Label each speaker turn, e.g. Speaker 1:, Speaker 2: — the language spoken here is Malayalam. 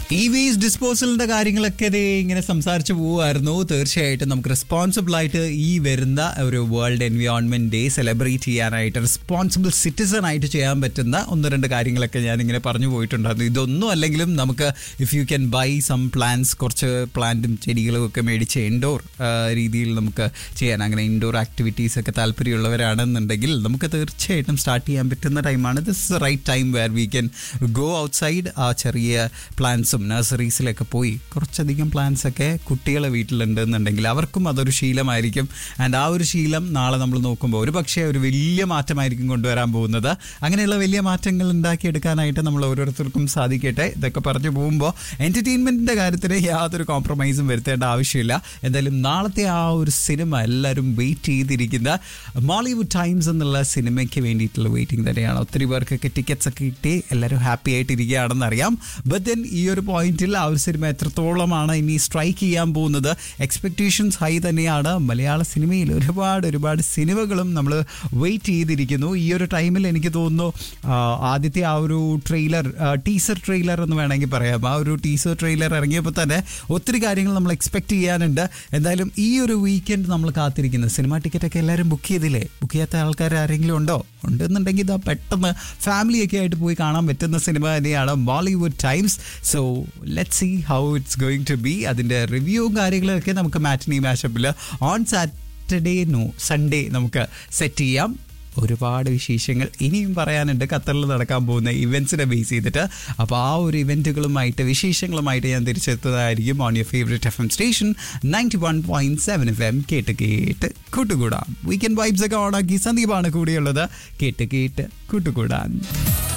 Speaker 1: ഇ വേസ്റ്റ് ഡിസ്പോസലിന്റെ കാര്യങ്ങളൊക്കെ ദേ ഇങ്ങനെ സംസാരിച്ചു പോവുമായിരുന്നു തീർച്ചയായിട്ടും നമുക്ക് റെസ്പോൺസിബിൾ ആയിട്ട് ഈ വരുന്ന ഒരു വേൾഡ് എൻവയോൺമെന്റ് ഡേ സെലിബ്രേറ്റ് ചെയ്യാനായിട്ട് റെസ്പോൺസിബിൾ സിറ്റിസൺ ആയിട്ട് ചെയ്യാൻ പറ്റുന്ന ഒന്ന് രണ്ട് കാര്യങ്ങളൊക്കെ ഞാൻ ഇങ്ങനെ പറഞ്ഞു പോയിട്ടുണ്ടായിരുന്നു ഇതൊന്നും അല്ലെങ്കിലും നമുക്ക് if you can buy some plants കുറച്ച് പ്ലാന്റും ചെടികളും ഒക്കെ മേടിച്ച് ഇൻഡോർ രീതിയിൽ നമുക്ക് ചെയ്യാൻ അങ്ങനെ ഇൻഡോർ ആക്ടിവിറ്റീസ് ഒക്കെ താല്പര്യമുള്ളവരാണെന്നുണ്ടെങ്കിൽ നമുക്ക് തീർച്ചയായിട്ടും സ്റ്റാർട്ട് ചെയ്യാൻ പറ്റുന്ന ടൈമാണ് this right time where we can go outside ആ ചെറിയ പ്ലാന്റ്സും നഴ്സറീസിലൊക്കെ പോയി കുറച്ചധികം പ്ലാന്റ്സ് ഒക്കെ കുട്ടികളെ വീട്ടിലുണ്ട് എന്നുണ്ടെങ്കിൽ അവർക്കും അതൊരു ശീലമായിരിക്കും ആൻഡ് ആ ഒരു ശീലം നാളെ നമ്മൾ നോക്കുമ്പോൾ ഒരു പക്ഷേ ഒരു വലിയ മാറ്റമായിരിക്കും കൊണ്ടുവരാൻ പോകുന്നത് അങ്ങനെയുള്ള വലിയ മാറ്റങ്ങൾ ഉണ്ടാക്കിയെടുക്കാനായിട്ട് നമ്മൾ ഓരോരുത്തർക്കും സാധിക്കട്ടെ ഇതൊക്കെ പറഞ്ഞു പോകുമ്പോൾ എൻ്റർടൈൻമെൻറ്റിൻ്റെ കാര്യത്തിൽ യാതൊരു കോംപ്രമൈസും വരുത്തേണ്ട ആവശ്യമില്ല എന്തായാലും നാളത്തെ ആ ഒരു സിനിമ എല്ലാവരും വെയിറ്റ് ചെയ്തിരിക്കുന്ന മോളിവുഡ് ടൈംസ് എന്നുള്ള സിനിമയ്ക്ക് വേണ്ടിയിട്ടുള്ള വെയിറ്റിംഗ് തന്നെയാണ് ഒത്തിരി പേർക്കൊക്കെ ടിക്കറ്റ്സ് ഒക്കെ കിട്ടി എല്ലാവരും ഹാപ്പി ആയിട്ടിരിക്കുകയാണെന്ന് അറിയാം ബട്ട് ദെൻ ഈ ഒരു പോയിന്റിൽ ആ ഒരു സിനിമ എത്രത്തോളമാണ് ഇനി സ്ട്രൈക്ക് ചെയ്യാൻ പോകുന്നത് എക്സ്പെക്ടേഷൻസ് ഹൈ തന്നെയാണ് മലയാള സിനിമയിൽ ഒരുപാട് ഒരുപാട് സിനിമകളും നമ്മൾ വെയിറ്റ് ചെയ്തിരിക്കുന്നു ഈ ഒരു ടൈമിൽ എനിക്ക് തോന്നുന്നു ആ, ആദ്യത്തെ ആ ഒരു ട്രെയിലർ ടീസർ ട്രെയിലർ എന്ന് വേണമെങ്കിൽ പറയാം ആ ഒരു ടീസർ ട്രെയിലർ ഇറങ്ങിയപ്പോൾ തന്നെ ഒത്തിരി കാര്യങ്ങൾ നമ്മൾ എക്സ്പെക്ട് ചെയ്യാനുണ്ട് എന്തായാലും ഈ ഒരു വീക്കെൻഡ് നമ്മൾ കാത്തിരിക്കുന്നത് സിനിമ ടിക്കറ്റൊക്കെ എല്ലാവരും ബുക്ക് ചെയ്തില്ലേ ബുക്ക് ചെയ്യാത്ത ആൾക്കാർ ആരെങ്കിലും ഉണ്ടോ ഉണ്ടെന്നുണ്ടെങ്കിൽ ഇതാ പെട്ടെന്ന് ഫാമിലിയൊക്കെ ആയിട്ട് പോയി കാണാൻ പറ്റുന്ന സിനിമ തന്നെയാണ് Bollywood Times so let see how it's going to be അതിൻ്റെ റിവ്യൂവും കാര്യങ്ങളൊക്കെ നമുക്ക് മാറ്റിനി മാഷപ്പിൽ ഓൺ സാറ്റർഡേ നോ സൺഡേ നമുക്ക് സെറ്റ് ചെയ്യാം ഒരുപാട് വിശേഷങ്ങൾ ഇനിയും പറയാനുണ്ട് ഖത്തറിൽ നടക്കാൻ പോകുന്ന ഇവൻറ്റ്സിനെ ബേസ് ചെയ്തിട്ട് അപ്പോൾ ആ ഒരു ഇവൻറ്റുകളുമായിട്ട് വിശേഷങ്ങളുമായിട്ട് ഞാൻ തിരിച്ചെത്തുന്നതായിരിക്കും on your favourite F M station ninety one point seven F M കേട്ട് കേട്ട് കൂട്ടുകൂടാം വീക്കെൻഡ് വൈബ്സ് ഒക്കെ ഓണാക്കി സന്ദീപാണ് കൂടിയുള്ളത് കേട്ട് കേട്ട് കൂട്ടുകൂടാൻ